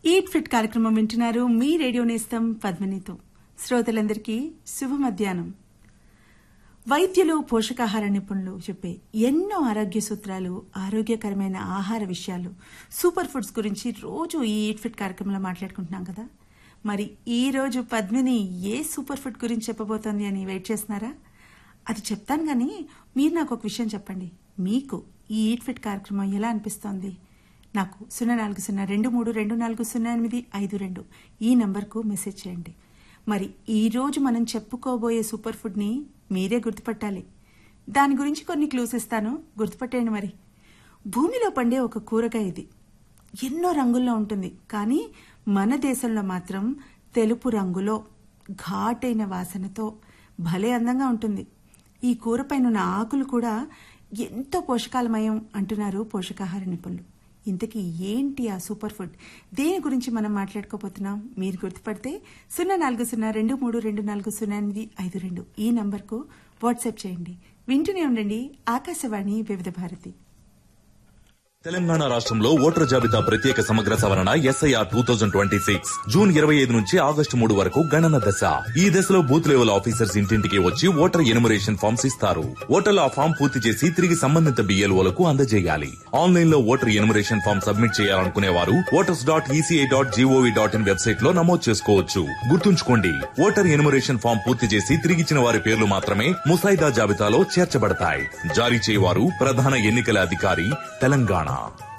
eat fit కార్యక్రమం వింటున్నారు మీ radio నేస్తం పద్మినితో శ్రోతలందరికీ శుభ మధ్యాహ్నం వైద్యులు పోషకాహార నిపుణులు చెప్పే ఎన్నో ఆరోగ్య సూత్రాలు ఆరోగ్యకరమైన ఆహార విషయాలు సూపర్ ఫుడ్స్ గురించి రోజు ఈ ఈట్ ఫిట్ కార్యక్రమంలో మాట్లాడుకుంటున్నాం కదా మరి ఈ రోజు పద్మిని ఏ సూపర్ ఫుడ్ గురించి చెప్పబోతోంది అని వెయిట్ చేస్తున్నారా అది చెప్తాను కానీ మీరు నాకు ఒక విషయం చెప్పండి మీకు ఈ ఈట్ ఫిట్ కార్యక్రమం ఎలా అనిపిస్తోంది నాకు సున్నా నాలుగు సున్నా రెండు మూడు రెండు నాలుగు సున్నా ఎనిమిది ఐదు రెండు ఈ నంబర్కు మెసేజ్ చేయండి మరి ఈ రోజు మనం చెప్పుకోబోయే సూపర్ ఫుడ్ని మీరే గుర్తుపట్టాలి దాని గురించి కొన్ని క్లూస్ ఇస్తాను గుర్తుపట్టేయండి మరి భూమిలో పండే ఒక కూరగాయ ఇది ఎన్నో రంగుల్లో ఉంటుంది కానీ మన దేశంలో మాత్రం తెలుపు రంగులో ఘాటైన వాసనతో భలే అందంగా ఉంటుంది ఈ కూరపైన ఉన్న ఆకులు కూడా ఎంతో పోషకాలమయం అంటున్నారు పోషకాహార నిపుణులు ఇంతకీ ఏంటి ఆ సూపర్ ఫుడ్ దేని గురించి మనం మాట్లాడుకోబోతున్నాం మీరు గుర్తుపడితే సున్నా నాలుగు సున్నా రెండు మూడు రెండు నాలుగు సున్నా ఎనిమిది ఐదు రెండు ఈ నంబర్కు వాట్సాప్ చేయండి వింటూనే ఉండండి ఆకాశవాణి వివిధ భారతి తెలంగాణ రాష్ట్రంలో ఓటర్ జాబితా ప్రత్యేక సమగ్ర సవరణ SIR two thousand twenty six June ఇరవై ఐదు నుంచి ఆగస్టు మూడు వరకు గణన దశ ఈ దశలో బూత్ లెవెల్ ఆఫీసర్స్ ఇంటింటికి వచ్చి ఓటర్ ఎనుమరేషన్ ఫామ్స్ ఇస్తారు ఓటర్లు ఆ ఫామ్ పూర్తి చేసి తిరిగి సంబంధిత బిఎల్ఓలకు అందజేయాలి ఆన్లైన్ లో ఓటర్ ఎనుమరేషన్ ఫామ్ సబ్మిట్ చేయాలనుకునే వారు voters dot ECI dot GOV dot in website లో నమోదు చేసుకోవచ్చు గుర్తుంచుకోండి ఓటర్ ఎనుమరేషన్ ఫామ్ పూర్తి చేసి తిరిగిచ్చిన వారి పేర్లు మాత్రమే ముసాయిదా జాబితాలో చేర్చబడతాయి జారీ చేయవారు ప్రధాన ఎన్నికల అధికారి తెలంగాణ